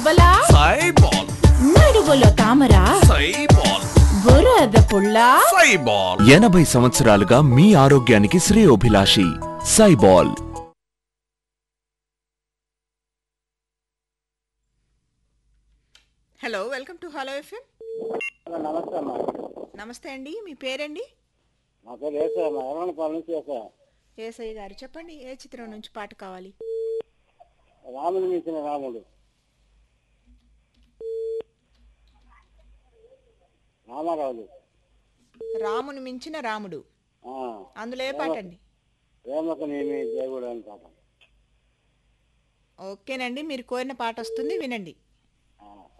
బలా సైబాల్ నడువులో తామరా సైబాల్ బురద పుల్ల సైబాల్ ఎనభై సంవత్సరాలుగా మీ ఆరోగ్యానికి శ్రేయోభిలాషి సైబాల్ hello welcome to hello FM నమస్తే అమ్మా నమస్తే అండి మీ పేరండి నా పేరు వేసామ్మా ఎర్రనపాలెం నుంచి వేసా ఏసయ్య గారు చెప్పండి ఏ చిత్రం నుంచి పాట కావాలి రాముని మించిన రాముడు రామారావులు రాముని మించిన రాముడు ఆ, అందులో ఏ పాట అండి ప్రేమకు నేమి దేవుడు అని పాట ఓకేనండి మీరు కోరిన పాట వస్తుంది వినండి